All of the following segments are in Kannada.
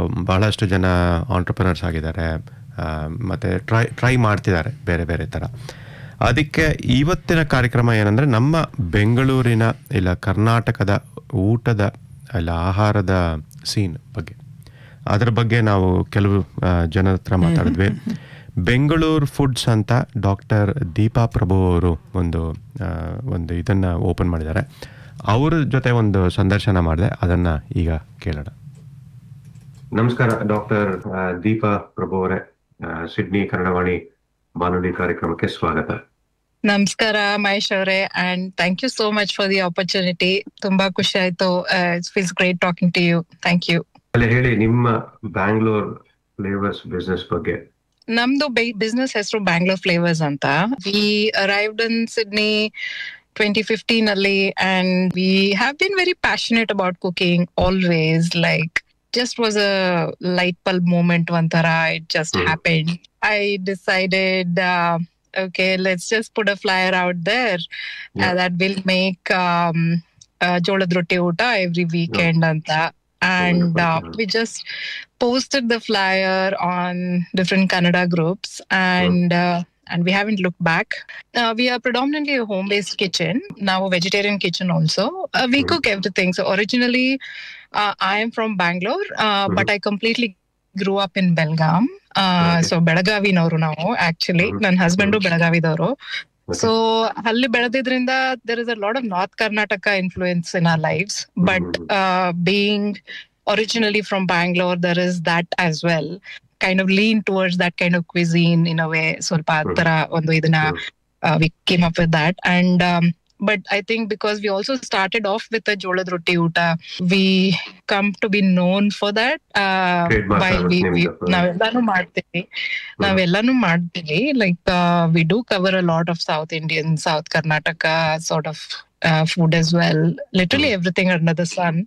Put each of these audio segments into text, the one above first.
ಬಹಳಷ್ಟು ಜನ ಆಂಟ್ರಪ್ರಿನರ್ಸ್ ಆಗಿದ್ದಾರೆ ಆ, ಮತ್ತೆ ಟ್ರೈ ಟ್ರೈ ಮಾಡ್ತಿದ್ದಾರೆ ಬೇರೆ ಬೇರೆ ಥರ ಅದಕ್ಕೆ ಇವತ್ತಿನ ಕಾರ್ಯಕ್ರಮ ಏನಂದರೆ ನಮ್ಮ ಬೆಂಗಳೂರಿನ ಇಲ್ಲ ಕರ್ನಾಟಕದ ಊಟದ ಇಲ್ಲ ಆಹಾರದ ಸೀನ್ ಬಗ್ಗೆ ಅದರ ಬಗ್ಗೆ ನಾವು ಕೆಲವು ಆ, ಜನರ ಹತ್ರ ಮಾತಾಡಿದ್ವಿ ಬೆಂಗಳೂರು ಫುಡ್ಸ್ ಅಂತ ಡಾಕ್ಟರ್ ದೀಪಾ ಪ್ರಭು ಅವರು ಒಂದು ಆ, ಒಂದು ಇದನ್ನು ಓಪನ್ ಮಾಡಿದ್ದಾರೆ ಅವ್ರ ಜೊತೆ ಒಂದು ಸಂದರ್ಶನ ಮಾಡಿದೆ ಅದನ್ನು ಈಗ ಕೇಳೋಣ ನಮಸ್ಕಾರ ಡಾಕ್ಟರ್ ದೀಪಾ ಪ್ರಭು ಅವರೇ ಸಿಡ್ನಿ ಕನ್ನಡವಾಣಿ ಬಾನುಲಿ ಕಾರ್ಯಕ್ರಮಕ್ಕೆ ಸ್ವಾಗತ ನಮಸ್ಕಾರ ಮಹೇಶ್ ಅವರೇ and thank you so much for the opportunity ತುಂಬಾ ಖುಷಿ ಆಯ್ತು it's feels great talking to you thank you ಅಲ್ಲಿ ಹೇಳಿ ನಿಮ್ಮ ಬ್ಯಾಂಗ್ಳೂರ್ ಫ್ಲೇವರ್ಸ್ ಬಿಸ್ನೆಸ್ ಬಗ್ಗೆ ನಮ್ದು ಬಿಸ್ನೆಸ್ ಹೆಸರು ಬ್ಯಾಂಗ್ಳೂರ್ ಫ್ಲೇವರ್ಸ್ ಅಂತ we arrived in Sydney twenty fifteen ಅಲ್ಲಿ and we have been very passionate about cooking always like just was a light bulb moment ಒಂಥರ it just Hmm. happened i decided uh, okay let's just put a flyer out there uh, Yeah. that will make um uh, ಜೋಳದ ರೊಟ್ಟಿ ಊಟ every weekend ಅಂತ and uh, Wonderful. we just posted the flyer on different kannada groups and uh, and we haven't looked back uh, we are predominantly a home-based kitchen now a vegetarian kitchen also uh, we Mhm. cook everything so originally uh, i am from bangalore uh, but i completely grew up in belgaum uh, Okay. so ಬೆಳಗಾವಿನವರು ನಾವು ಆಕ್ಚುಲಿ Mhm. ನನ್ನ ಹಸ್ಬೆಂಡು Mhm. ಬೆಳಗಾವಿದವರು Okay. ಸೊ ಅಲ್ಲಿ ಬೆಳೆದಿದ್ರಿಂದ there is a lot of north karnataka influence in our lives but Mhm. uh, being originally from bangalore there is that as well kind of lean towards that kind of cuisine in a way ಸ್ವಲ್ಪ ಆ ತರ ಒಂದು ಇದನ್ನ Mhm. uh, we came up with that and um, but i think because we also started off with the jolad roti uta we come to be known for that uh, Trademark while we, we ನಿಮ್ದು. ನಾವೆಲ್ಲಾನು ಮಾಡ್ತೀವಿ ನಾವೆಲ್ಲಾನು ಮಾಡ್ತೀವಿ like we do cover a lot of south Indian south Karnataka sort of food as well literally everything under the sun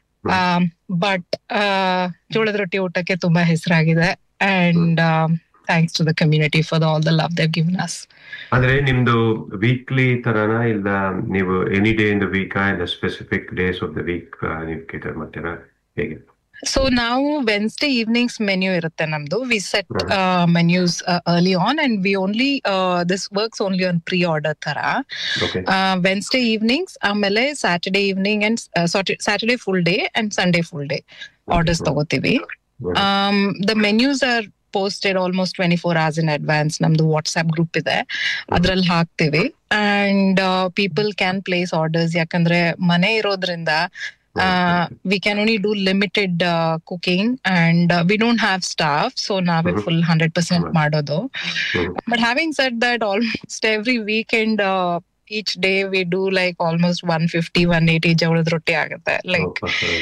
but ಜೋಳದ ರೊಟ್ಟಿ ಊಟಕ್ಕೆ ತುಂಬಾ ಹೆಸರಾಗಿದೆ and thanks to the community for all the love they've given us ಅಂದ್ರೆ ನಿಮ್ದು ವೀಕ್ಲಿ ತರನ ಇಲ್ಲ ನೀವು any day in the week ಇಲ್ಲ specific days of the week ನೀವು ಕೇಟರ್ ಮಾಡ್ತೀರಾ ಹೇಗೆ ಸೊ ನಾವು ವೆನ್ಸ್ಡೇ ಈವ್ನಿಂಗ್ಸ್ ಮೆನ್ಯೂ ಇರುತ್ತೆ ನಮ್ದು we set Mhm. Menus early on and we only this works only on pre order ತರ ಓಕೆ ವೆನ್ಸ್ಡೇ ಈವ್ನಿಂಗ್ಸ್ ಆಮೇಲೆ Saturday evening and Saturday full day and Sunday full day orders ತಗೋತೀವಿ the menus are posted almost twenty four hours in advance ನಮ್ದು ವಾಟ್ಸ್ಆಪ್ ಗ್ರೂಪ್ ಇದೆ ಅದ್ರಲ್ಲಿ ಹಾಕ್ತಿವಿ and people can place orders ಯಾಕಂದ್ರೆ ಮನೆ ಇರೋದ್ರಿಂದ we can only do limited cooking and we don't have staff so ನಾವೇ Mhm. Full hundred percent Mhm. ಮಾಡೋದು Mhm. But having set that almost every weekend each day we do like almost one fifty one eighty ಜವಳದ ರೊಟ್ಟಿ ಆಗುತ್ತೆ like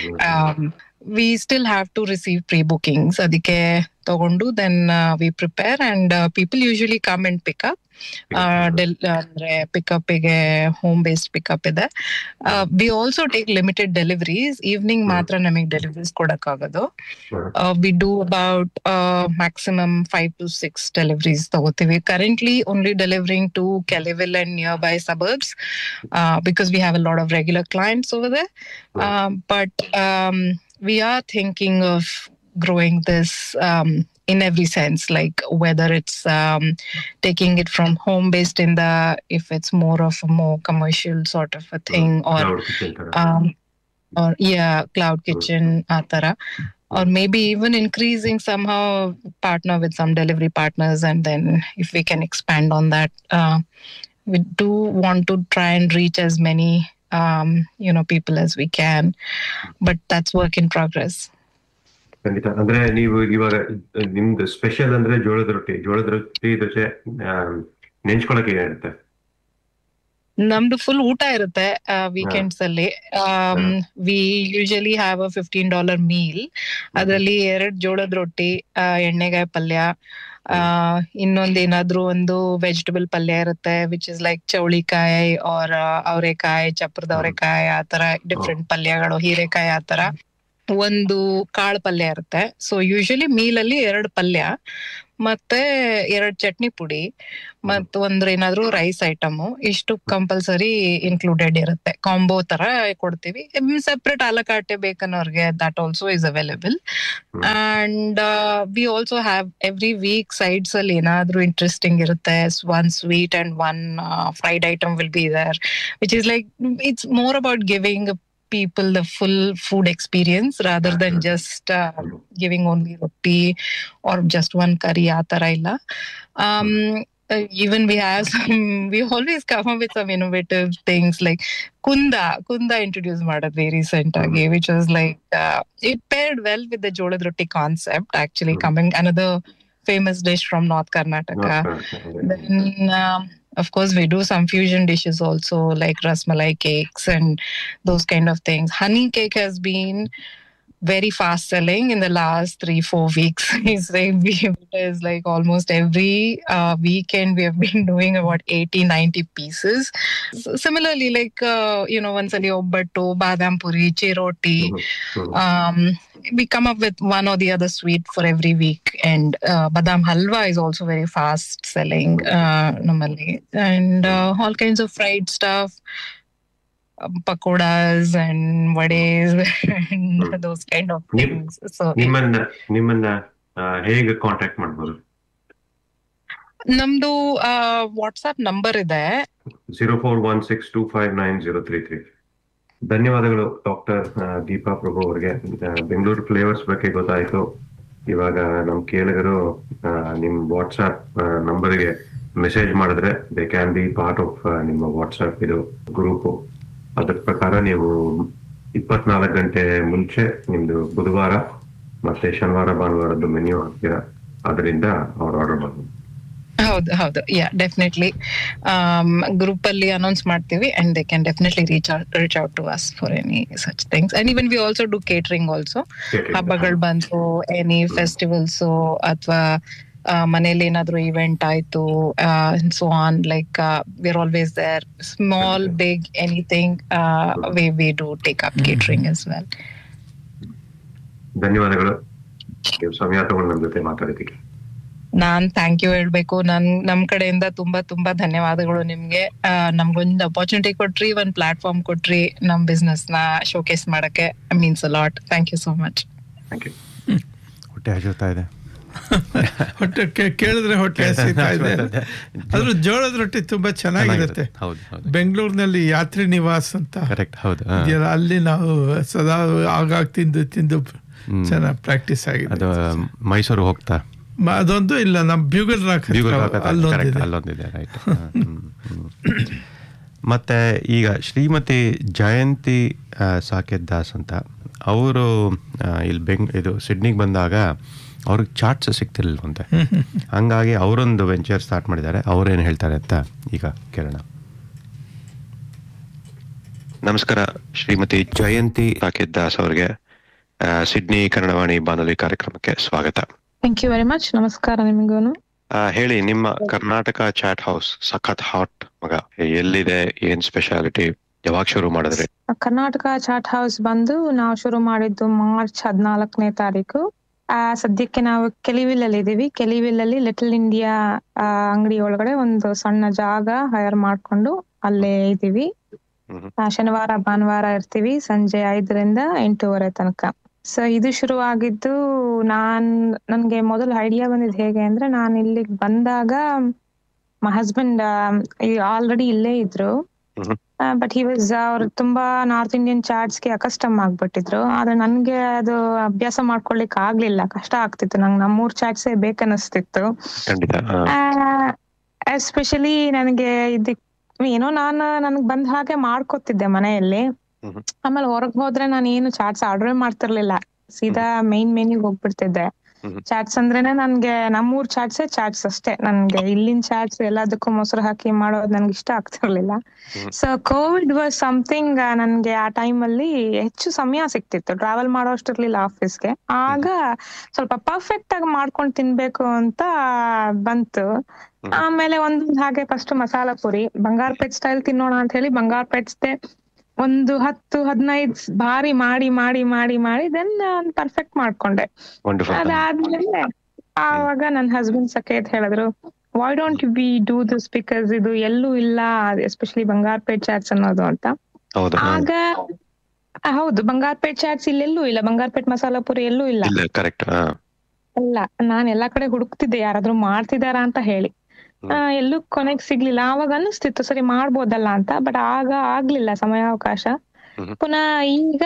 we still have to receive pre bookings ಅದಕ್ಕೆ ತಗೊಂಡು then we prepare and people usually come and pick up ಅಂದ್ರೆ ಪಿಕಪ್ ಗೆ ಹೋಮ್ ಬೇಸ್ಡ್ ಪಿಕಪ್ ಇದೆ we also take limited deliveries evening hmm. ಮಾತ್ರ ನಮಗೆ ಡೆಲಿವರೀಸ್ ಕೊಡಕ್ಕಾಗೋದು we do about maximum five to six deliveries ತಗೋತೀವಿ currently only delivering to Kellyville and nearby suburbs because we have a lot of regular clients over there but we are thinking of growing this um, in every sense like whether it's um, taking it from home based in the if it's more of a more commercial sort of a thing or um, or yeah cloud kitchen atara or maybe even increasing somehow partner with some delivery partners and then if we can expand on that uh, we do want to try and reach as many um, you know people as we can but that's work in progress ಖಂಡಿತ ಅಂದ್ರೆ ನೀವು ಇವಾಗ ನಿಮ್ದು ಸ್ಪೆಷಲ್ ಅಂದ್ರೆ ಜೋಳದ ರೊಟ್ಟಿ ಜೋಳದ ರೊಟ್ಟಿ ಜೊತೆ ನೆಂಚ್ಕೊಳಕ್ಕೆ ಏನಿರುತ್ತೆ ನಮ್ದು ಫುಲ್ ಊಟ ಇರುತ್ತೆ ವೀಕೆಂಡ್ಸ್ ಅಲ್ಲಿ we usually have a fifteen dollar meal ಅದರಲ್ಲಿ ಎರಡ್ ಜೋಳದ ರೊಟ್ಟಿ ಆ, ಎಣ್ಣೆಗಾಯಿ ಪಲ್ಯ ಆ, ಇನ್ನೊಂದ್ ಏನಾದ್ರೂ ಒಂದು ವೆಜಿಟಬಲ್ ಪಲ್ಯ ಇರುತ್ತೆ ವಿಚ್ ಇಸ್ ಲೈಕ್ ಚೌಳಿಕಾಯಿ ಆರ್ ಅವರೆಕಾಯಿ ಚಪ್ರದ ಅವರೆಕಾಯಿ ಆ ತರ ಡಿಫ್ರೆಂಟ್ ಪಲ್ಯಗಳು ಹೀರೆಕಾಯಿ ಆ ತರ ಒಂದು ಕಾಳು ಪಲ್ಯ ಇರುತ್ತೆ ಸೊ ಯೂಶಲಿ ಮೀಲ್ ಅಲ್ಲಿ ಎರಡು ಪಲ್ಯ ಮತ್ತೆ ಎರಡ್ ಚಟ್ನಿ ಪುಡಿ ಮತ್ ಒಂದ್ರ ಏನಾದ್ರು ರೈಸ್ ಐಟಮ್ ಇಷ್ಟು ಕಂಪಲ್ಸರಿ ಇನ್ಕ್ಲೂಡೆಡ್ ಇರುತ್ತೆ ಕಾಂಬೋ ತರ ಕೊಡ್ತೀವಿ ಸೆಪರೇಟ್ ಆಲಕಾಟೆ ಬೇಕನ್ನೋರ್ಗೆ that also is available and we also have every week sides ಅಲ್ಲಿ ಏನಾದ್ರೂ ಇಂಟ್ರೆಸ್ಟಿಂಗ್ ಇರುತ್ತೆ one sweet and one fried item will be there which is like it's more about giving people the full food experience rather than just uh, giving only roti or just one curry ಆ ತರ ಇಲ್ಲ um uh, even we have some we always come up with some innovative things like kunda kunda introduced ಮಾಡಿದ್ವಿ ರೀಸೆಂಟ್ ಆಗಿ which was like uh, it paired well with the jolad roti concept actually Mhm. coming another famous dish from north karnataka then um, of course we do some fusion dishes also like rasmalai cakes and those kind of things honey cake has been very fast selling in the last three four weeks it's like we it is like almost every uh, weekend we have been doing about 80 90 pieces so similarly like uh, you know once obbattu badam puri chiroti um, we come up with one or the other sweet for every week and uh, badam halwa is also very fast selling uh, normally and uh, all kinds of fried stuff um, pakodas and vades and Hmm. those kind of Nim- things so ನಿಮ್ಮನ್ನ ನಿಮ್ಮನ್ನ ಆ, ಹೇಗೆ ಕಾಂಟ್ಯಾಕ್ಟ್ ಮಾಡ್ಬೋದು ನಮ್ದು ವಾಟ್ಸ್ಆಪ್ ನಂಬರ್ ಇದೆ zero four one six two five nine zero three three ಧನ್ಯವಾದಗಳು ಡಾಕ್ಟರ್ ದೀಪಾ ಪ್ರಭು ಅವರಿಗೆ ಬೆಂಗಳೂರು ಫ್ಲೇವರ್ಸ್ ಬಗ್ಗೆ ಗೊತ್ತಾಯ್ತು ಇವಾಗ ನಮ್ ಕೇಳಿಗರು ಆ, ನಿಮ್ ವಾಟ್ಸ್ಆಪ್ ನಂಬರ್ಗೆ ಮೆಸೇಜ್ ಮಾಡಿದ್ರೆ they can be part of ನಿಮ್ಮ ವಾಟ್ಸ್ಆಪ್ ಇದು ಗ್ರೂಪ್ ಅದ್ರ ಪ್ರಕಾರ ನೀವು ಇಪ್ಪತ್ನಾಲ್ಕು ಗಂಟೆ ಮುಂಚೆ ನಿಮ್ದು ಬುಧವಾರ ಮತ್ತೆ ಶನಿವಾರ ಭಾನುವಾರದ್ದು ಮೆನ್ಯೂ ಹಾಕ್ತೀರಾ ಅದರಿಂದ ಅವ್ರು ಆರ್ಡರ್ ಮಾಡ್ಬೋದು ಹೌದು ಹೌದು ಯಾ ಡೆಫಿನೆಟ್ಲಿ ಗ್ರೂಪ್ ಅಲ್ಲಿ ಅನೌನ್ಸ್ ಮಾಡ್ತೀವಿ and they can definitely reach reach out to us for any such things and even we also do catering also ಹಬ್ಬಗಳು ಬಂತು ಎನಿ ಫೆಸ್ಟಿವಲ್ಸ್ ಅಥವಾ ಮನೇಲಿ ಏನಾದ್ರು ಇವೆಂಟ್ ಆಯ್ತು so on like we are always there small big anything we we do take up catering as well ಧನ್ಯವಾದಗಳು ನೀವು ಸಮಯ ತಗೊಂಡು ನಮ್ಮ ಜೊತೆ ಮಾತಾಡಿದ್ದಕ್ಕೆ ನಾನ್ ಥ್ಯಾಂಕ್ ಯು ಹೇಳ್ಬೇಕು ನನ್ ನಮ್ ಕಡೆಯಿಂದ ತುಂಬಾ ತುಂಬಾ ಧನ್ಯವಾದಗಳು ನಿಮ್ಗೆ ಆ, ನಮ್ಗೊಂದು ಅಪಾರ್ಚುನಿಟಿ ಕೊಟ್ರಿ ಒಂದ್ ಪ್ಲಾಟ್ಫಾರ್ಮ್ ಕೊಟ್ರಿ ನಮ್ ಬಿಸ್ನೆಸ್ ನ ಶೋಕೇಸ್ ಮಾಡಕ್ಕೆ means a lot thank you so much thank you ಹೊಟ್ಟೆ ಹಸಿತಾ ಇದೆ ಹೊಟ್ಟೆ ಕೇ- ಕೇಳಿದ್ರೆ ಹೊಟ್ಟೆ ಹಸಿತಾ ಇದೆ ಅದ್ರ ಜೋಳದ ರೊಟ್ಟಿ ತುಂಬಾ ಚೆನ್ನಾಗಿರುತ್ತೆ ಹೌದು ಹೌದು ಬೆಂಗಳೂರಿನಲ್ಲಿ ಯಾತ್ರಿ ನಿವಾಸ್ ಅಂತ ಕರೆಕ್ಟ್ ಹೌದು ಹಾ. ಇದೆಯಲ್ಲ, ಅಲ್ಲಿ ನಾವು ಸದಾ ಆಗಾಗ ತಿಂದು ತಿಂದು ಹ್ಮ್. ಚೆನ್ನಾಗಿ ಪ್ರಾಕ್ಟೀಸ್ ಅದು ಆಗಿದೆ ಮೈಸೂರು ಹೋಗ್ತಾ ಮ- ಅದೊಂದು ಇಲ್ಲ ನಮ್ ಬ್ಯೂಗಲ್ ರಾಕ್ ಹತ್ರ ಬ್ಯೂಗಲ್ ಹಾಕೋದು, correct, ಅಲ್ಲೊಂದಿದೆ ಅಲ್ಲೊಂದಿದೆ ರೈಟ್ ಮತ್ತೆ ಈಗ ಶ್ರೀಮತಿ ಜಯಂತಿ ಆ, ಸಾಕೇತ್ ದಾಸ್ ಅಂತ ಅವರು ಇಲ್ಲಿ ಬೆಂಗ್ ಇದು ಸಿಡ್ನಿಗೆ ಬಂದಾಗ ಅವ್ರಿಗೆ ಚಾರ್ಟ್ಸ್ ಸಿಗ್ತಿರ್ಲಿಲ್ವಂತೆ ಹಂಗಾಗಿ ಅವರೊಂದು ವೆಂಚರ್ ಸ್ಟಾರ್ಟ್ ಮಾಡಿದ್ದಾರೆ ಅವ್ರೇನು ಹೇಳ್ತಾರೆ ಅಂತ ಈಗ ಕೇಳೋಣ ನಮಸ್ಕಾರ ಶ್ರೀಮತಿ ಜಯಂತಿ ಸಾಕೇತ್ ದಾಸ್ ಅವರಿಗೆ ಆ, ಸಿಡ್ನಿ ಕನ್ನಡವಾಣಿ ಬಾನುಲಿ ಕಾರ್ಯಕ್ರಮಕ್ಕೆ ಸ್ವಾಗತ ಥ್ಯಾಂಕ್ ಯು ವೆರಿ ಮಚ್ ನಮಸ್ಕಾರ ನಿಮಗೂನು ಆ, ಹೇಳಿ ನಿಮ್ಮ ಕರ್ನಾಟಕ ಚಾಟ್ ಹೌಸ್ ಸಖತ್ ಹಾಟ್ ಮಗ ಎಲ್ಲಿದೆ ಏನ್ ಸ್ಪೆಷಾಲಿಟಿ ಯಾವಾಗ ಶುರು ಮಾಡಿದ್ರಿ ಕರ್ನಾಟಕ ಚಾಟ್ ಹೌಸ್ ಬಂದು ನಾವು ಶುರು ಮಾಡಿದ್ದು ಮಾರ್ಚ್ ಹದಿನಾಲ್ಕನೇ ತಾರೀಕು ಆ, ಸದ್ಯಕ್ಕೆ ನಾವು ಕೆಲಿವಿಲ್ ಇದೀವಿ ಕೆಲಿವಿಲ್ ಅಲ್ಲಿ ಲಿಟಲ್ ಇಂಡಿಯಾ ಅಂಗಡಿ ಒಳಗಡೆ ಒಂದು ಸಣ್ಣ ಜಾಗ ಹೈರ್ ಮಾಡ್ಕೊಂಡು ಅಲ್ಲೇ ಇದೀವಿ ಮ್ಹೂ. ಆ, ಶನಿವಾರ ಭಾನುವಾರ ಇರ್ತೀವಿ ಸಂಜೆ ಐದರಿಂದ ಎಂಟೂವರೆ ತನಕ ಸೊ ಇದು ಶುರು ಆಗಿದ್ದು ನಾನ್ ನನ್ಗೆ ಮೊದಲು ಐಡಿಯಾ ಬಂದಿದ್ದು ಹೇಗೆ ಅಂದ್ರೆ ನಾನು ಇಲ್ಲಿಗೆ ಬಂದಾಗ ಮೈ ಹಸ್ಬೆಂಡ್ ಆಲ್ರೆಡಿ ಇಲ್ಲೇ ಇದ್ರು ಮ್ಹೂ. ಬಟ್ ಹಿ ವಾಸ್ ಅವ್ರು ತುಂಬಾ ನಾರ್ತ್ ಇಂಡಿಯನ್ ಚಾಟ್ಸ್ ಗೆ ಅಕಸ್ಟಮ್ ಆಗ್ಬಿಟ್ಟಿದ್ರು ಆದ್ರೆ ನನ್ಗೆ ಅದು ಅಭ್ಯಾಸ ಮಾಡ್ಕೊಳ್ಲಿಕ್ಕೆ ಆಗ್ಲಿಲ್ಲ ಕಷ್ಟ ಆಗ್ತಿತ್ತು ನಂಗೆ ನಮ್ಮೂರ್ ಚಾಟ್ಸೇ ಬೇಕನ್ನಿಸ್ತಿತ್ತು ಖಂಡಿತ ಆ, ಎಸ್ಪೆಷಲಿ ನನಗೆ ಇದಕ್ ಏನೋ ನಾನು ನನ್ಗೆ ಬಂದ ಹಾಗೆ ಮಾಡ್ಕೊತಿದ್ದೆ ಮನೆಯಲ್ಲಿ ಮ್ಹೂ. ಆಮೇಲೆ ಹೊರಗ್ ಹೋದ್ರೆ ನಾನು ಏನು ಚಾಟ್ಸ್ ಆರ್ಡರ್ ಮಾಡ್ತಿರ್ಲಿಲ್ಲ ಸೀದಾ ಮೈನ್ ಮೆನ್ಯೂಗ್ ಹೋಗ್ಬಿಡ್ತಿದ್ದೆ ಮ್ಹೂ. ಚಾಟ್ಸ್ ಅಂದ್ರೇನೆ ನನ್ಗೆ ನಮ್ಮೂರ್ ಚಾಟ್ಸೇ ಚಾಟ್ಸ್ ಅಷ್ಟೇ ನನ್ಗೆ ಇಲ್ಲಿನ ಚಾಟ್ಸ್ ಎಲ್ಲದಕ್ಕೂ ಮೊಸರು ಹಾಕಿ ಮಾಡೋದು ನನ್ಗೆ ಇಷ್ಟ ಆಗ್ತಿರ್ಲಿಲ್ಲ ಹ್ಮ್. ಸೊ ಕೋವಿಡ್ ವಾಸ್ ಸಮಥಿಂಗ್ ನನ್ಗೆ ಆ ಟೈಮ್ ಅಲ್ಲಿ ಹೆಚ್ಚು ಸಮಯ ಸಿಕ್ತಿತ್ತು ಟ್ರಾವೆಲ್ ಮಾಡೋ ಅಷ್ಟಿರ್ಲಿಲ್ಲ ಆಫೀಸ್ಗೆ ಆಗ ಸ್ವಲ್ಪ ಪರ್ಫೆಕ್ಟ್ ಆಗಿ ಮಾಡ್ಕೊಂಡ್ ತಿನ್ಬೇಕು ಅಂತ ಬಂತು ಹ್ಮ್. ಆಮೇಲೆ ಒಂದೊಂದ್ ಹಾಗೆ ಫಸ್ಟ್ ಮಸಾಲ ಪುರಿ ಬಂಗಾರಪೇಟ್ ಸ್ಟೈಲ್ ತಿನ್ನೋಣ ಅಂತ ಹೇಳಿ ಬಂಗಾರಪೇಟ್ಸ್ದೆ ಒಂದು ಹತ್ತು ಹದಿನೈದು ಬಾರಿ ಮಾಡಿ ಮಾಡಿ ಮಾಡಿ ಮಾಡಿ ದೆನ್ ಪರ್ಫೆಕ್ಟ್ ಮಾಡ್ಕೊಂಡೆ ವಂಡರ್ಫುಲ್ ಅದಾದ್ಮೇಲೆ ಆವಾಗ ನನ್ನ ಹಸ್ಬೆಂಡ್ ಸಖೇತ್ ಹೇಳಿದ್ರು why don't we do this because ಇದು ಎಲ್ಲೂ ಇಲ್ಲ ಎಸ್ಪೆಷಲಿ ಬಂಗಾರಪೇಟ್ ಚಾಟ್ಸ್ ಅನ್ನೋದು ಅಂತ ಹೌದು ಹಾ. ಆಗ ಆ, ಹೌದು ಬಂಗಾರಪೇಟ್ ಚಾಟ್ಸ್ ಇಲ್ಲೆಲ್ಲೂ ಇಲ್ಲ ಬಂಗಾರಪೇಟ್ ಮಸಾಲಾ ಪುರಿ ಎಲ್ಲೂ ಇಲ್ಲ ಇಲ್ಲ ಕರೆಕ್ಟ್ ಹಾ ಇಲ್ಲ ನಾನ್ ಎಲ್ಲಾ ಕಡೆ ಹುಡುಕ್ತಿದ್ದೆ ಯಾರಾದ್ರೂ ಮಾಡ್ತಿದಾರಾ ಅಂತ ಹೇಳಿ ಆ, ಎಲ್ಲೂ ಕೊನೆಗ್ ಸಿಗ್ಲಿಲ್ಲ ಆವಾಗ ಅನಿಸ್ತಿತ್ತು ಸರಿ ಮಾಡ್ಬೋದಲ್ಲ ಅಂತ ಬಟ್ ಆಗ ಆಗ್ಲಿಲ್ಲ ಸಮಯಾವಕಾಶ ಹ್ಮ್. ಪುನಃ ಈಗ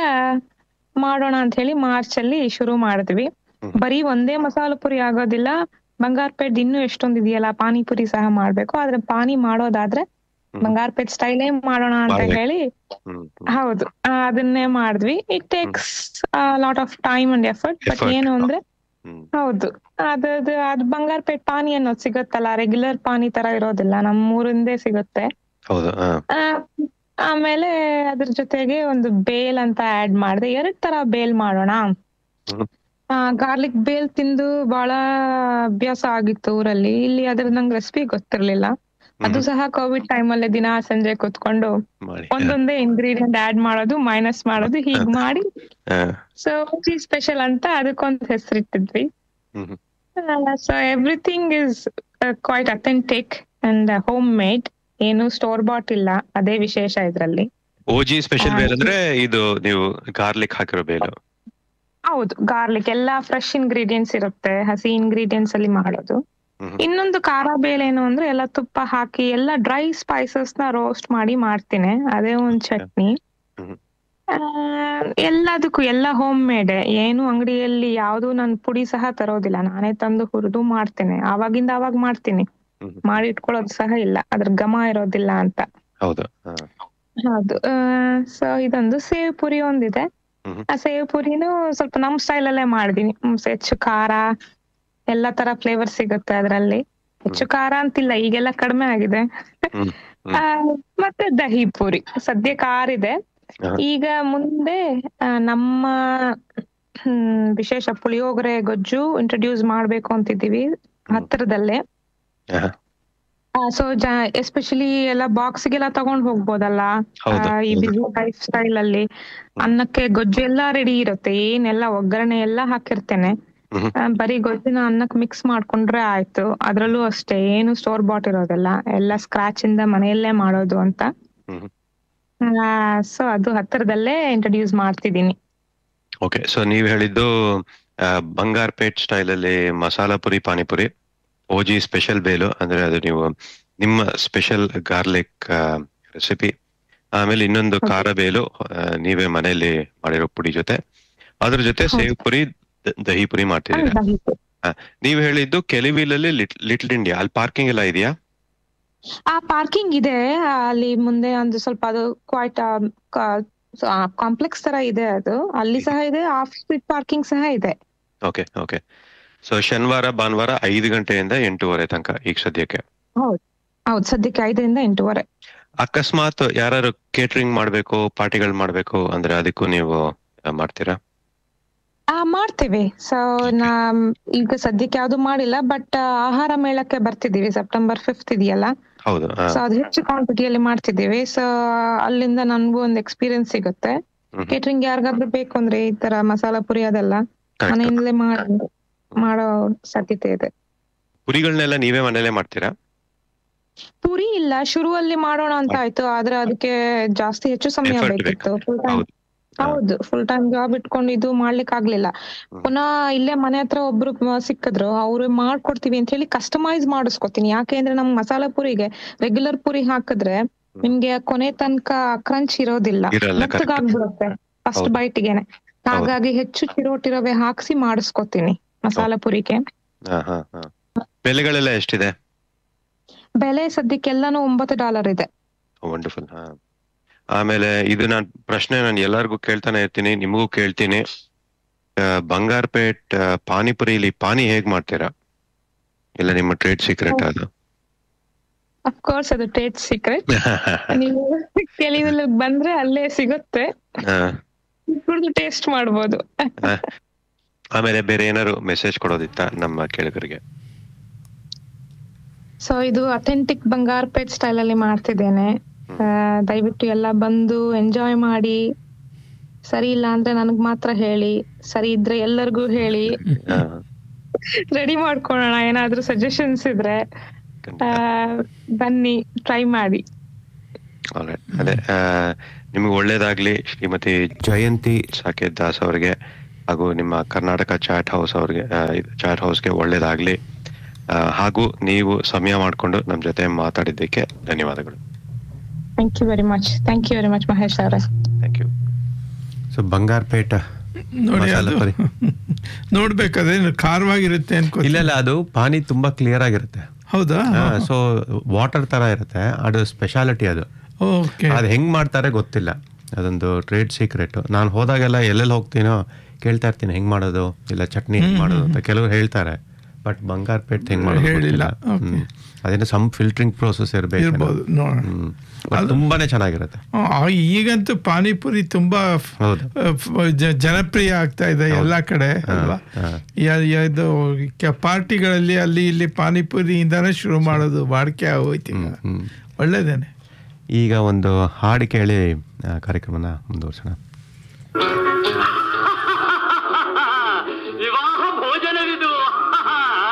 ಮಾಡೋಣ ಅಂತ ಹೇಳಿ ಮಾರ್ಚ್ ಅಲ್ಲಿ ಶುರು ಮಾಡಿದ್ವಿ ಹ್ಮ್. ಬರೀ ಒಂದೇ ಮಸಾಲ ಪುರಿ ಆಗೋದಿಲ್ಲ ಬಂಗಾರಪೇಟ್ ಇನ್ನೂ ಎಷ್ಟೊಂದ್ ಇದೆಯಲ್ಲ ಪಾನಿಪುರಿ ಸಹ ಮಾಡ್ಬೇಕು ಆದ್ರೆ ಪಾನಿ ಮಾಡೋದಾದ್ರೆ ಹ್ಮ್. ಬಂಗಾರಪೇಟ್ ಸ್ಟೈಲೇ ಮಾಡೋಣ ಅಂತ ಮಾಡ್ಬೇಕು. ಹೇಳಿ ಹ್ಮ್ ಹ್ಮ್. ಹೌದು ಆ, ಅದನ್ನೇ ಮಾಡಿದ್ವಿ it takes lot of time and effort but Effort. ಏನು ಅಂದ್ರೆ ಹ್ಮ್. ಹೌದು ಅದದು ಅದ್ ಬಂಗಾರಪೇಟ್ ಪಾನಿ ಅನ್ನೋದು ಸಿಗುತ್ತಲ್ಲ ರೆಗ್ಯುಲರ್ ಪಾನಿ ತರ ಇರೋದಿಲ್ಲ ನಮ್ಮ ಊರಿಂದೇ ಸಿಗುತ್ತೆ ಹೌದು ಹಾ ಆ, ಆಮೇಲೆ ಅದ್ರ ಜೊತೆಗೆ ಒಂದು ಬೇಲ್ ಅಂತ ಆಡ್ ಮಾಡಿದೆ ಎರಡ್ ತರ ಬೇಲ್ ಮಾಡೋಣ ಹ್ಮ್. ಗಾರ್ಲಿಕ್ ಬೇಲ್ ತಿಂದು ಬಹಳ ಅಭ್ಯಾಸ ಆಗಿತ್ತು ಊರಲ್ಲಿ ಇಲ್ಲಿ ಅದ್ರ ನಂಗೆ ರೆಸಿಪಿ ಗೊತ್ತಿರ್ಲಿಲ್ಲ ಅದು ಸಹ ಕೋವಿಡ್ ಟೈಮ್ ಅಲ್ಲೇ ದಿನ ಸಂಜೆ ಕುತ್ಕೊಂಡು ಮಾಡಿ ಒಂದೊಂದೇ ಇಂಗ್ರೀಡಿಯಂಟ್ ಆಡ್ ಮಾಡೋದು ಮೈನಸ್ ಮಾಡೋದು ಹೀಗ್ ಮಾಡಿ ಹಾ. ಸೊ ಸ್ಪೆಷಲ್ ಅಂತ ಅದಕ್ಕೊಂದು ಹೆಸರಿಟ್ಟಿದ್ವಿ ಹ್ಮ್ ಹ್ಮ್. So everything is quite authentic and home made ಏನು ಸ್ಟೋರ್ ಬಾಟ್ ಇಲ್ಲ ಅದೇ ವಿಶೇಷ ಇದ್ರಲ್ಲಿ ಓಜಿ ಸ್ಪೆಷಲ್ ಹಾ. ಬೇಲ್ ಅಂದ್ರೆ ಇದು ನೀವು ಗಾರ್ಲಿಕ್ ಹಾಕಿರೋ ಬೇಲು ಹೌದು ಗಾರ್ಲಿಕ್ ಎಲ್ಲಾ ಫ್ರೆಶ್ ಇಂಗ್ರೀಡಿಯೆಂಟ್ಸ್ ಇರುತ್ತೆ ಹಸಿ ಇಂಗ್ರೀಡಿಯೆಂಟ್ಸ್ ಅಲ್ಲಿ ಮಾಡೋದು ಹ್ಮ್. ಇನ್ನೊಂದು ಖಾರ ಬೇಳೆ ಏನು ಅಂದ್ರೆ ಎಲ್ಲ ತುಪ್ಪ ಹಾಕಿ ಎಲ್ಲ ಡ್ರೈ ಸ್ಪೈಸಸ್ ನ ರೋಸ್ಟ್ ಮಾಡಿ ಮಾಡ್ತೀನಿ ಅದೇ ಒಂದ್ ಚಟ್ನಿ ಹ್ಮ್. ಆ, ಎಲ್ಲದಕ್ಕೂ ಎಲ್ಲ ಹೋಮ್ ಮೇಡ್ ಏನು ಅಂಗಡಿಯಲ್ಲಿ ಯಾವ್ದು ನಾನು ಪುಡಿ ಸಹ ತರೋದಿಲ್ಲ ನಾನೇ ತಂದು ಹುರಿದು ಮಾಡ್ತೇನೆ ಆವಾಗಿಂದ ಅವಾಗ ಮಾಡ್ತೀನಿ ಹ್ಮ್. ಮಾಡಿ ಇಟ್ಕೊಳ್ಳೋದು ಸಹ ಇಲ್ಲ ಅದ್ರ ಘಮ ಇರೋದಿಲ್ಲ ಅಂತ ಹೌದು ಹಾ. ಹೌದು ಸೊ ಇದೊಂದು ಸೇವ್ ಪುರಿ ಒಂದಿದೆ ಹ್ಮ್. ಆ ಸೇವ್ ಪುರಿನೂ ಸ್ವಲ್ಪ ನಮ್ ಸ್ಟೈಲ್ ಅಲ್ಲೇ ಮಾಡಿದೀನಿ ಹ್ಮ್, ಸೊ ಹೆಚ್ಚು ಖಾರ ಎಲ್ಲಾ ತರ ಫ್ಲೇವರ್ ಸಿಗುತ್ತೆ ಅದ್ರಲ್ಲಿ ಹೆಚ್ಚು ಖಾರ ಅಂತಿಲ್ಲ ಈಗೆಲ್ಲ ಕಡಿಮೆ ಆಗಿದೆ ಹ್ಮ್. ಹ್ಮ್. ಆ, ಮತ್ತೆ ದಹಿ ಪುರಿ ಸದ್ಯ ಕಾರಿದೆ ಹಾ. ಈಗ ಮುಂದೆ ಆ, ನಮ್ಮ ಹ್ಮ್, ವಿಶೇಷ ಪುಳಿಯೋಗರೆ ಗೊಜ್ಜು ಇಂಟ್ರೊಡ್ಯೂಸ್ ಮಾಡ್ಬೇಕು ಅಂತಿದ್ದೀವಿ ಹತ್ತಿರದಲ್ಲೇ ಆಹಾ. ಸೊ ಎಸ್ಪೆಷಲಿ ಎಲ್ಲ ಬಾಕ್ಸ್ ಗೆಲ್ಲ ತಗೊಂಡ್ ಹೋಗ್ಬೋದಲ್ಲ ಹೌದು, ಆ, ಈ ಹೌದು. ಬಿಸಿ ಲೈಫ್ ಸ್ಟೈಲ್ ಅಲ್ಲಿ ಅನ್ನಕ್ಕೆ ಗೊಜ್ಜು ಎಲ್ಲಾ ರೆಡಿ ಇರುತ್ತೆ ಏನೆಲ್ಲ ಒಗ್ಗರಣೆ ಎಲ್ಲಾ ಹಾಕಿರ್ತೇನೆ ಹ್ಮ್. ಆ, ಬರೀ ಗೊಜ್ಜಿನ ಅನ್ನಕ್ ಮಿಕ್ಸ್ ಮಾಡ್ಕೊಂಡ್ರೆ ಆಯ್ತು ಅದ್ರಲ್ಲೂ ಅಷ್ಟೇ ಏನು ಸ್ಟೋರ್ ಬಾಟ್ ಇರೋದಿಲ್ಲ ಎಲ್ಲ ಸ್ಕ್ರಾಚ್ ಇಂದ ಮನೆಯಲ್ಲೇ ಮಾಡೋದು ಅಂತ ಹ್ಮ್. ಸೊ ಅದು ಹತ್ತಿರದಲ್ಲೇ ಇಂಟ್ರೊಡ್ಯೂಸ್ ಮಾಡ್ತಿದೀನಿ ಓಕೆ ಸೊ ನೀವ್ ಹೇಳಿದ್ದು ಆ, ಬಂಗಾರಪೇಟ್ ಸ್ಟೈಲ್ ಅಲ್ಲಿ ಮಸಾಲಾ ಪುರಿ ಪಾನಿಪುರಿ ಓಜಿ ಸ್ಪೆಷಲ್ ಬೇಲು ಅಂದ್ರೆ ಅದು ನೀವು ನಿಮ್ಮ ಸ್ಪೆಷಲ್ ಗಾರ್ಲಿಕ್ ರೆಸಿಪಿ ಆಮೇಲೆ ಇನ್ನೊಂದು Okay. ಖಾರ ಬೇಲು ಆ, ನೀವೇ ಮನೆಯಲ್ಲಿ ಮಾಡಿರೋ ಪುಡಿ ಜೊತೆ ಅದ್ರ ಜೊತೆ ಹೌದು. ಸೇವ್ ಪುರಿ ದ- ದಹಿ ಪುರಿ ಮಾಡ್ತಿದ್ದೀರಾ ನೀವು ಹೇಳಿದ್ದು ಕೆಲಿವಿಲಲ್ಲಿ ಲಿಟ್ಲ್ ಇಂಡಿಯಾ ಅಲ್ಲಿ ಪಾರ್ಕಿಂಗ್ ಎಲ್ಲ ಇದೆಯಾ ಆ ಪಾರ್ಕಿಂಗ್ ಇದೆ ಆ, ಅಲ್ಲಿ ಮುಂದೆ ಒಂದು ಸ್ವಲ್ಪ ಅದು ಕ್ವೈಟ್ ಕಾಂಪ್ಲೆಕ್ಸ್ ತರ ಇದೆ ಅದು ಅಲ್ಲಿ ಸಹ ಇದೆ ಆಫ್ ಸ್ಟ್ರೀಟ್ ಪಾರ್ಕಿಂಗ್ ಸಹ ಇದೆ ಓಕೆ ಓಕೆ ಸೊ ಶನಿವಾರ ಭಾನುವಾರ ಐದು ಗಂಟೆಯಿಂದ ಎಂಟೂವರೆ ತನಕ ಈಗ ಸದ್ಯಕ್ಕೆ ಹೌದು ಸದ್ಯಕ್ಕೆ ಐದರಿಂದ ಎಂಟೂವರೆ ಅಕಸ್ಮಾತ್ ಯಾರು ಕೇಟರಿಂಗ್ ಮಾಡ್ಬೇಕು ಪಾರ್ಟಿಗಳು ಮಾಡ್ಬೇಕು ಅಂದ್ರೆ ಅದಕ್ಕೂ ನೀವು ಆ, ಮಾಡ್ತೀರಾ ಆ ಮಾಡ್ತೇವೆ ಸೊ ನಾ ಈಗ ಸದ್ಯಕ್ಕೆ ಯಾವ್ದು ಮಾಡಿಲ್ಲ ಬಟ್ ಆಹಾರ ಮೇಳಕ್ಕೆ ಬರ್ತಿದೀವಿ ಸೆಪ್ಟೆಂಬರ್ ಫಿಫ್ತ್ ಇದೆಯಲ್ಲ ಹೌದು ಆ, ಸೊ ಅದು ಹೆಚ್ಚು ಕ್ವಾಂಟಿಟಿಯಲ್ಲಿ ಮಾಡ್ತಿದ್ದೀವಿ ಸೊ ಅಲ್ಲಿಂದ ನನ್ಗೂ ಒಂದು ಎಕ್ಸ್ಪೀರಿಯನ್ಸ್ ಸಿಗುತ್ತೆ ಹ್ಮ್. ಕೇಟರಿಂಗ್ ಯಾರಿಗಾದ್ರೂ ಬೇಕು ಅಂದ್ರೆ ಈ ತರ ಮಸಾಲಾ ಪುರಿ ಅದೆಲ್ಲ correct. ಮನೆಯಿಂದಲೇ ಮಾಡಿ ಮಾಡೋ ಸಾಧ್ಯತೆ ಇದೆ ಪುರಿಗಳನ್ನೆಲ್ಲ ನೀವೇ ಮನೇಲೆ ಮಾಡ್ತೀರಾ ಪುರಿ ಇಲ್ಲ ಶುರುವಲ್ಲಿ ಮಾಡೋಣ ಅಂತ ಆಯ್ತು ಆದ್ರೆ ಅದಕ್ಕೆ ಜಾಸ್ತಿ ಹೆಚ್ಚು ಸಮಯ Effort ಬೇಕಿತ್ತು ಫುಲ್ ಟೈಮ್ ಹೌದು ಹಾ. ಹೌದು ಫುಲ್ ಟೈಮ್ ಜಾಬ್ ಇಟ್ಕೊಂಡು ಇದು ಮಾಡ್ಲಿಕ್ಕೆ ಆಗ್ಲಿಲ್ಲ ಹ್ಮ್. ಪುನಃ ಇಲ್ಲೇ ಮನೆ ಹತ್ರ ಒಬ್ರು ಮ- ಸಿಕ್ಕಿದ್ರು ಅವ್ರು ಮಾಡ್ಕೊಡ್ತೀವಿ ಅಂತ ಹೇಳಿ ಕಸ್ಟಮೈಸ್ ಮಾಡಿಸ್ಕೊತೀನಿ ಯಾಕೆ ಅಂದ್ರೆ ನಮ್ ಮಸಾಲಾ ಪುರಿಗೆ ರೆಗ್ಯುಲರ್ ಪುರಿ ಹಾಕಿದ್ರೆ ನಿಮ್ಗೆ ಕೊನೆ ತನಕ ಕ್ರಂಚ್ ಇರೋದಿಲ್ಲ ಇರಲ್ಲ, correct. ಮೆತ್ತಗಾಗ್ಬಿಡುತ್ತೆ ಫಸ್ಟ್ ಹೌದು. ಬೈಟಿಗೆನೆ ಹಾಗಾಗಿ ಹೆಚ್ಚು ಚಿರೋಟಿರವೆ ಹಾಕ್ಸಿ ಮಾಡಿಸ್ಕೊತೀನಿ ಮಸಾಲಾ ಪುರಿಗೆ ಹಾ ಹಾ ಹಾ ಬೆಲೆಗಳೆಲ್ಲ ಎಷ್ಟಿದೆ ಬೆಲೆ ಸದ್ಯಕ್ಕೆಲ್ಲಾನು ಒಂಬತ್ತು ಡಾಲರ್ ಇದೆ ವಂಡರ್ಫುಲ್ ಹಾ ಆಮೇಲೆ ಇದು ನಾನ್ ಪ್ರಶ್ನೆ ನಾನು ಎಲ್ಲರಿಗೂ ಕೇಳ್ತಾನೆ ಇರ್ತೀನಿ ನಿಮಗೂ ಕೇಳ್ತೀನಿ ಆ, ಬಂಗಾರಪೇಟ್ ಆ, ಪಾನಿಪುರಿಲಿ ಪಾನಿ ಹೇಗ್ ಮಾಡ್ತೀರಾ ಇಲ್ಲ ನಿಮ್ಮ ಟ್ರೇಡ್ ಸೀಕ್ರೆಟ್ ಅದು ಅಫ್ಕೋರ್ಸ್ ಅದು ಟೇಸ್ಟ್ ಸೀಕ್ರೆಟ್ ನೀವು ಕೆಲವೆಲ್ಲ ಬಂದ್ರೆ ಅಲ್ಲೇ ಸಿಗುತ್ತೆ ಆ, ಕುಡಿದು ಟೇಸ್ಟ್ ಮಾಡ್ಬೋದು ಆಮೇಲೆ ಬೇರೆ ಏನಾದ್ರು ಮೆಸೇಜ್ ಕೊಡೋದಿತ್ತ ನಮ್ಮ ಕೇಳುಗರಿಗೆ ಸೊ ಇದು ಅಥೆಂಟಿಕ್ ಬಂಗಾರಪೇಟ್ ಸ್ಟೈಲ್ ಅಲ್ಲಿ ಮಾಡ್ತಿದ್ದೇನೆ ಆ, ದಯವಿಟ್ಟು ಎಲ್ಲ ಬಂದು ಎಂಜಾಯ್ ಮಾಡಿ ಸರಿ ಇಲ್ಲ ಅಂದ್ರೆ ನನಗ್ ಮಾತ್ರ ಹೇಳಿ ಸರಿ ಇದ್ರೆ ಎಲ್ಲರಿಗೂ ಹೇಳಿ ಆ, ರೆಡಿ ಮಾಡ್ಕೊಳ್ಳೋಣ ಏನಾದ್ರೂ ಸಜೆಷನ್ಸ್ ಇದ್ರೆ ಆ, ಬನ್ನಿ ಟ್ರೈ ಮಾಡಿ Alright. ಅದೇ ಆ, ನಿಮಗೆ ಒಳ್ಳೇದಾಗ್ಲಿ ಶ್ರೀಮತಿ ಜಯಂತಿ ಸಾಕೇತ್ ದಾಸ್ ಅವರಿಗೆ ಹಾಗೂ ನಿಮ್ಮ ಕರ್ನಾಟಕ ಚಾಟ್ ಹೌಸ್ ಅವ್ರಿಗೆ ಚಾಟ್ ಹೌಸ್ಗೆ ಒಳ್ಳೇದಾಗ್ಲಿ ಆ, ಹಾಗೂ ನೀವು ಸಮಯ ಮಾಡಿಕೊಂಡು ನಮ್ಮ ಜೊತೆ ಮಾತಾಡಿದ್ದಕ್ಕೆ ಧನ್ಯವಾದಗಳು thank you very much thank you very much Mahesh ಅವರೇ ಥ್ಯಾಂಕ್ ಯು ಸೊ ಬಂಗಾರಪೇಟ ನೋಡಿ ಮಸಾಲೆ ಅದು ಪುರಿ. ನೋಡ್ಬೇಕಾದ್ರೆ ಖಾರವಾಗಿರುತ್ತೆ ಅನ್ಕೋ ಇಲ್ಲ ಇಲ್ಲ ಅದು ಪಾನಿ ತುಂಬಾ ಕ್ಲಿಯರ್ ಆಗಿರುತ್ತೆ ಹೌದಾ ಸೊ ವಾಟರ್ ತರ ಇರುತ್ತೆ ಅದು ಸ್ಪೆಷಾಲಿಟಿ ಅದು ಓಕೆ ಅದು ಹೆಂಗ್ ಮಾಡ್ತಾರೆ ಗೊತ್ತಿಲ್ಲ ಅದೊಂದು ಟ್ರೇಡ್ ಸೀಕ್ರೆಟ್ ನಾನು ಹೋದಾಗೆಲ್ಲ ಎಲ್ಲೆಲ್ಲಿ ಹೋಗ್ತೀನೋ ಕೇಳ್ತಾ ಇರ್ತೀನಿ ಹೆಂಗ್ ಮಾಡೋದು ಇಲ್ಲ ಚಟ್ನಿ ಹೆಂಗ್ ಮಾಡೋದು ಅಂತ ಕೆಲವರು ಹೇಳ್ತಾರೆ ಬಟ್ ಬಂಗಾರಪೇಟ್ ಹೆಂಗ್ ಮಾಡೋದು ಹೇಳಿಲ್ಲ. ಗೊತ್ತಿಲ್ಲ. ಹ್ಮ್. ಅದೇನೋ ಸಮ್ ಫಿಲ್ಟರಿಂಗ್ ಪ್ರೋಸೆಸ್ ಇರಬೇಕು ಇರ್ಬೋದು ನೋಡೋಣ ತುಂಬಾನೇ ಚೆನ್ನಾಗಿರುತ್ತೆ ಆ, ಈಗಂತೂ ಪಾನಿಪುರಿ ತುಂಬಾ ಫ್- ಹೌದು. ಫ್- ಜ- ಜನಪ್ರಿಯ ಆಗ್ತಾ ಇದೆ ಎಲ್ಲಾ ಕಡೆ ಅಲ್ವಾ ಹಾ. ಯ- ಯ- ಇದು ಕೆ- ಪಾರ್ಟಿಗಳಲ್ಲಿ ಅಲ್ಲಿ ಇಲ್ಲಿ ಪಾನಿಪುರಿಯಿಂದಾನೇ ಶುರು ಮಾಡೋದು ಬಾಡಿಕೆ ಆಗೋಯ್ತು ಈಗ ಹ್ಮ್. ಒಳ್ಳೇದೇನೆ ಈಗ ಒಂದು ಹಾಡು ಕೇಳಿ ಆ, ಕಾರ್ಯಕ್ರಮನ ಮುಂದುವರ್ಸೋಣ